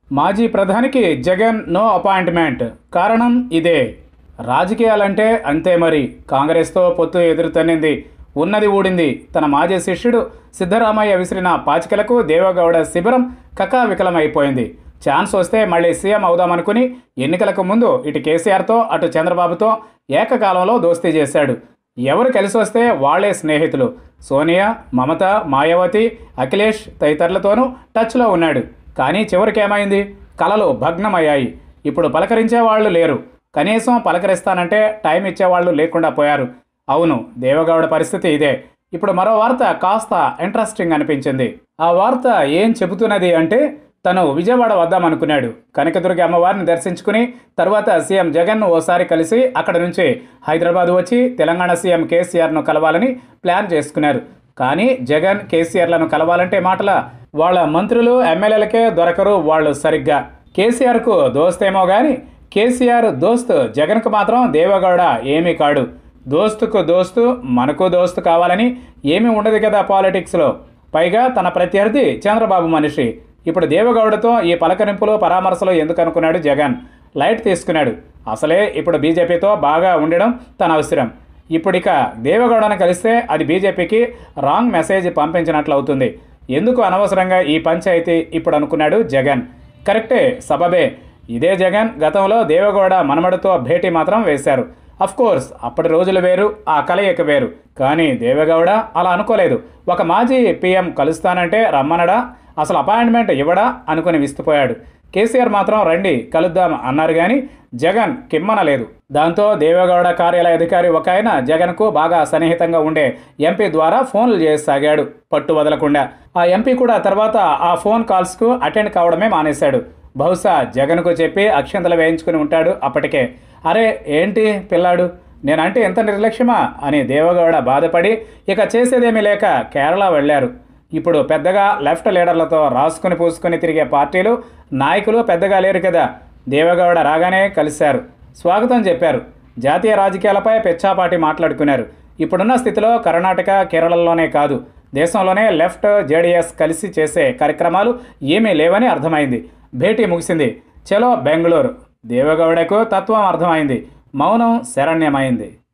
మాజీ ప్రధానికి Jagan no appointment కారణం ఇదే రాజకీయాలంటే అంతే మరి కాంగ్రెస్తో పొత్తు ఎదురుతన్నింది ఉన్నది ఊడింది తన మాజీ శిష్యుడు సిద్ధరామయ్య విసిరిన పాచికలకు దేవగౌడ శిబిరం కకావికలమైపోయింది ఛాన్స్ వస్తే మళ్ళీ సీఎం అవుదామనుకుని ఎన్నికలకు ముందు ఇటు కేసీఆర్తో అటు చంద్రబాబుతో ఏకకాలంలో దోస్తీ చేశాడు ఎవరు కలిసి వస్తే వాళ్లే స్నేహితులు సోనియా మమత మాయావతి అఖిలేష్ తదితరులతోనూ టచ్లో ఉన్నాడు కానీ చివరికి ఏమైంది కలలు భగ్నమయ్యాయి ఇప్పుడు పలకరించే వాళ్ళు లేరు కనీసం పలకరిస్తానంటే టైం ఇచ్చేవాళ్ళు లేకుండా పోయారు అవును దేవగౌడ పరిస్థితి ఇదే ఇప్పుడు మరో వార్త కాస్త ఇంట్రెస్టింగ్ అనిపించింది ఆ వార్త ఏం చెబుతున్నది అంటే తను విజయవాడ వద్దామనుకున్నాడు కనకదుర్గ అమ్మవారిని దర్శించుకుని తర్వాత సీఎం జగన్ను ఓసారి కలిసి అక్కడ నుంచి హైదరాబాద్ వచ్చి తెలంగాణ సీఎం కేసీఆర్ను కలవాలని ప్లాన్ చేసుకున్నారు కానీ జగన్ కేసీఆర్లను కలవాలంటే మాటల వాళ్ళ మంత్రులు ఎమ్మెల్యేలకే దొరకరు వాళ్ళు సరిగ్గా కేసీఆర్కు దోస్తేమో కానీ కేసీఆర్ దోస్త్ జగన్కు మాత్రం దేవగౌడ ఏమీ కాడు దోస్తుకు దోస్తు మనకు దోస్తు కావాలని ఏమీ ఉండదు కదా పాలిటిక్స్లో పైగా తన ప్రత్యర్థి చంద్రబాబు మనిషి ఇప్పుడు దేవగౌడతో ఈ పలకరింపులు పరామర్శలు ఎందుకు అనుకున్నాడు జగన్ లైట్ తీసుకున్నాడు అసలే ఇప్పుడు బీజేపీతో బాగా ఉండడం తన అవసరం ఇప్పుడిక దేవగౌడను కలిస్తే అది బీజేపీకి రాంగ్ మెసేజ్ పంపించినట్లు అవుతుంది ఎందుకు అనవసరంగా ఈ పంచాయతీ ఇప్పుడు అనుకున్నాడు జగన్ కరెక్టే సబబే ఇదే జగన్ గతంలో దేవగౌడ మనమడితో భేటీ మాత్రం వేశారు కోర్స్ అప్పటి రోజులు వేరు ఆ కలయిక వేరు కానీ దేవగౌడ అలా అనుకోలేదు ఒక మాజీ పీఎం కలుస్తానంటే రమ్మనడా అసలు అపాయింట్మెంట్ ఇవ్వడా అనుకుని విస్తుపోయాడు కేసీఆర్ మాత్రం రండి కలుద్దాం అన్నారు కానీ జగన్ కిమ్మనలేదు దాంతో దేవగౌడ కార్యాలయ అధికారి ఒక ఆయన జగన్కు బాగా సన్నిహితంగా ఉండే ఎంపీ ద్వారా ఫోన్లు చేసాగాడు పట్టు వదలకుండా ఆ ఎంపీ కూడా తర్వాత ఆ ఫోన్ కాల్స్కు అటెండ్ కావడమే మానేశాడు బహుశా జగన్కు చెప్పి అక్షంతలు వేయించుకుని ఉంటాడు అప్పటికే అరే ఏంటి పిల్లాడు నేనంటే ఎంత నిర్లక్ష్యమా అని దేవగౌడ బాధపడి ఇక చేసేదేమీ లేక కేరళ వెళ్ళారు ఇప్పుడు పెద్దగా లెఫ్ట్ లీడర్లతో రాసుకుని పూసుకుని తిరిగే పార్టీలు నాయకులు పెద్దగా లేరు కదా దేవగౌడ రాగానే కలిశారు స్వాగతం చెప్పారు జాతీయ రాజకీయాలపై పెచ్చాపాటి మాట్లాడుకున్నారు ఇప్పుడున్న స్థితిలో కర్ణాటక కేరళలోనే కాదు దేశంలోనే లెఫ్ట్ జేడీఎస్ కలిసి చేసే కార్యక్రమాలు ఏమీ లేవని అర్థమైంది భేటీ ముగిసింది చలో బెంగళూరు దేవగౌడకు తత్వం అర్థమైంది మౌనం శరణ్యమైంది